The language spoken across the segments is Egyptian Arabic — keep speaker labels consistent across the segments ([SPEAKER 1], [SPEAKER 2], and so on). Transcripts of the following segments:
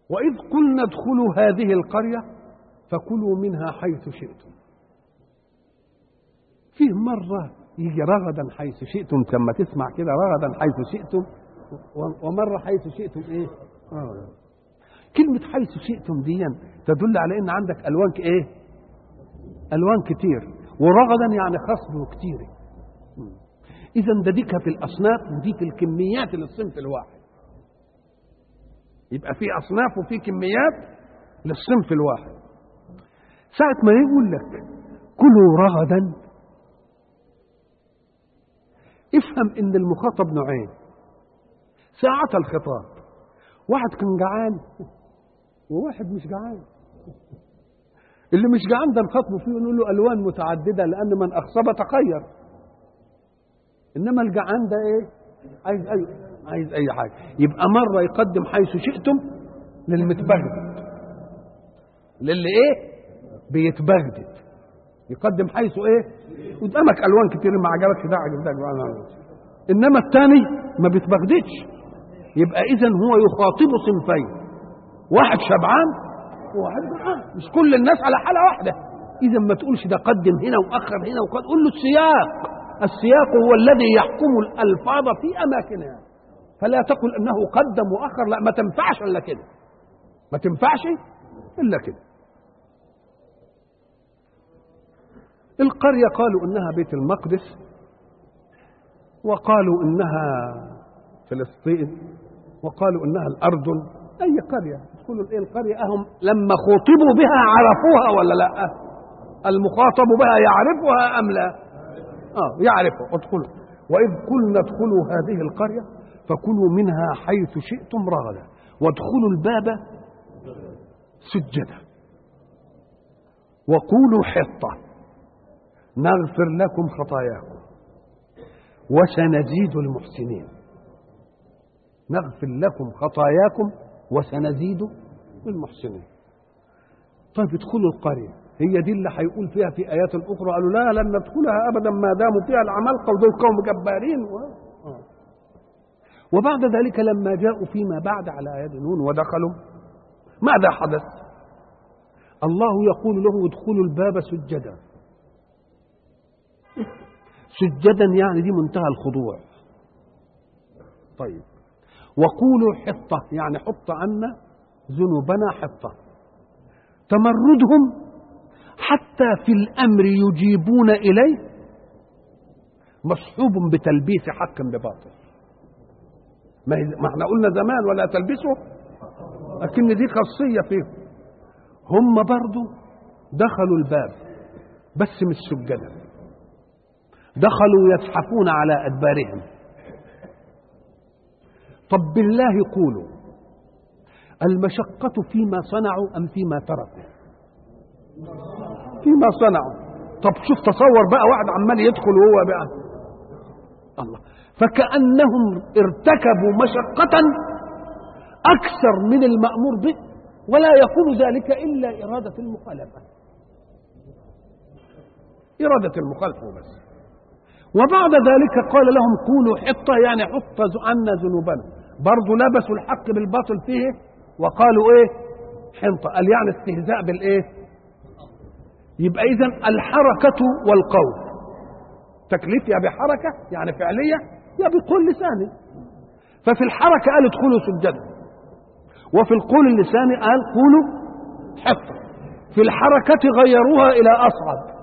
[SPEAKER 1] وإذ قلنا ادخلوا هذه القرية فكلوا منها حيث شئتم فيه مرة يجي رغدا حيث شئتم لما تسمع كده رغدا حيث شئتم ومرة حيث شئتم ايه آه. كلمة حيث شئتم دي تدل على ان عندك الوان ايه الوان كتير ورغدا يعني خصب وكتير اذا ده دي في الاصناف ودي في الكميات للصنف الواحد يبقى في اصناف وفي كميات للصنف الواحد ساعة ما يقول لك كلوا رغدا افهم ان المخاطب نوعين ساعة الخطاب واحد كان جعان وواحد مش جعان اللي مش جعان ده نخاطبه فيه ونقول له الوان متعدده لان من اخصب تخير انما الجعان ده ايه عايز اي عايز اي حاجه يبقى مره يقدم حيث شئتم للمتبهدد للي ايه بيتبهدد يقدم حيث ايه قدامك الوان كتير ما عجبكش ده عجب ده انما الثاني ما بيتبغددش يبقى اذا هو يخاطب صنفين واحد شبعان وواحد جوعان مش كل الناس على حاله واحده اذا ما تقولش ده قدم هنا واخر هنا وقد قول له السياق السياق هو الذي يحكم الالفاظ في اماكنها فلا تقل انه قدم واخر لا ما تنفعش الا كده ما تنفعش الا كده القريه قالوا انها بيت المقدس وقالوا انها فلسطين وقالوا انها الاردن اي قريه تدخلوا ايه القريه اهم لما خطبوا بها عرفوها ولا لا المخاطب بها يعرفها ام لا اه يعرفها ادخلوا واذ قلنا ادخلوا هذه القريه فكلوا منها حيث شئتم رغدا وادخلوا الباب سجدا وقولوا حطه نغفر لكم خطاياكم وسنزيد المحسنين نغفر لكم خطاياكم وسنزيد المحسنين طيب ادخلوا القرية هي دي اللي هيقول فيها في آيات أخرى قالوا لا لن ندخلها أبدا ما داموا فيها العمالقة ودول قوم جبارين و... وبعد ذلك لما جاءوا فيما بعد على يد نون ودخلوا ماذا حدث الله يقول له ادخلوا الباب سجدا سجدا يعني دي منتهى الخضوع طيب وقولوا حطة يعني حط عنا ذنوبنا حطة تمردهم حتى في الأمر يجيبون إليه مصحوب بتلبيس حق بباطل ما ما احنا قلنا زمان ولا تلبسه لكن دي خاصية فيهم هم برضو دخلوا الباب بس مش سجدا دخلوا يزحفون على أدبارهم طب بالله قولوا المشقة فيما صنعوا أم فيما تركوا فيما صنعوا طب شوف تصور بقى واحد عمال يدخل وهو بقى الله فكأنهم ارتكبوا مشقة أكثر من المأمور به ولا يكون ذلك إلا إرادة المخالفة إرادة المخالفة بس وبعد ذلك قال لهم قولوا حطة يعني حط عنا ذنوبنا برضه لبسوا الحق بالباطل فيه وقالوا ايه حنطة قال يعني استهزاء بالايه يبقى اذا الحركة والقول تكليف يا بحركة يعني فعلية يا بقول لساني ففي الحركة قال ادخلوا سجدا وفي القول اللساني قال قولوا حطة في الحركة غيروها إلى أصعب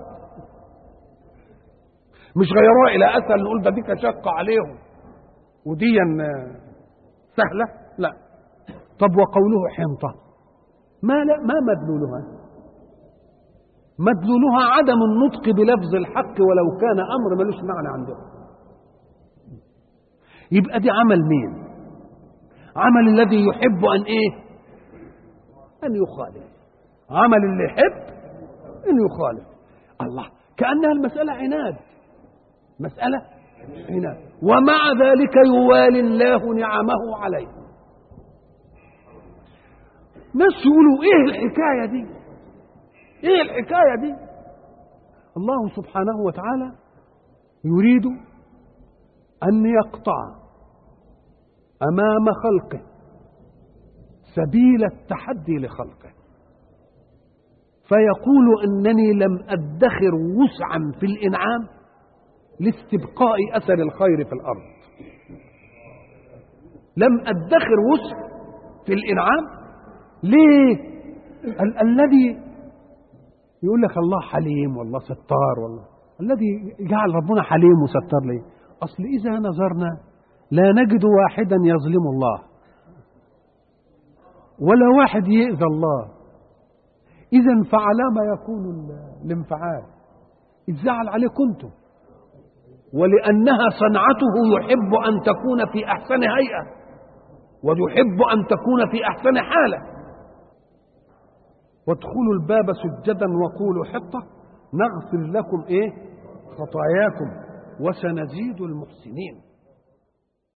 [SPEAKER 1] مش غيروها الى اسهل نقول ده دي شقه عليهم ودي سهله لا طب وقوله حنطه ما لا ما مدلولها مدلولها عدم النطق بلفظ الحق ولو كان امر ملوش معنى عندهم يبقى دي عمل مين عمل الذي يحب ان ايه ان يخالف عمل اللي يحب ان يخالف الله كانها المساله عناد مسألة هنا ومع ذلك يوالي الله نعمه عليه ناس يقولوا ايه الحكاية دي ايه الحكاية دي الله سبحانه وتعالى يريد أن يقطع أمام خلقه سبيل التحدي لخلقه فيقول انني لم ادخر وسعا في الانعام لاستبقاء اثر الخير في الارض لم ادخر وسع في الانعام ليه ال- الذي يقول لك الله حليم والله ستار والله الذي جعل ربنا حليم وستار ليه اصل اذا نظرنا لا نجد واحدا يظلم الله ولا واحد يؤذى الله اذا فعلى ما يكون ال- الانفعال الزعل عليكم انتم ولانها صنعته يحب ان تكون في احسن هيئه ويحب ان تكون في احسن حاله وادخلوا الباب سجدا وقولوا حطه نغفر لكم ايه خطاياكم وسنزيد المحسنين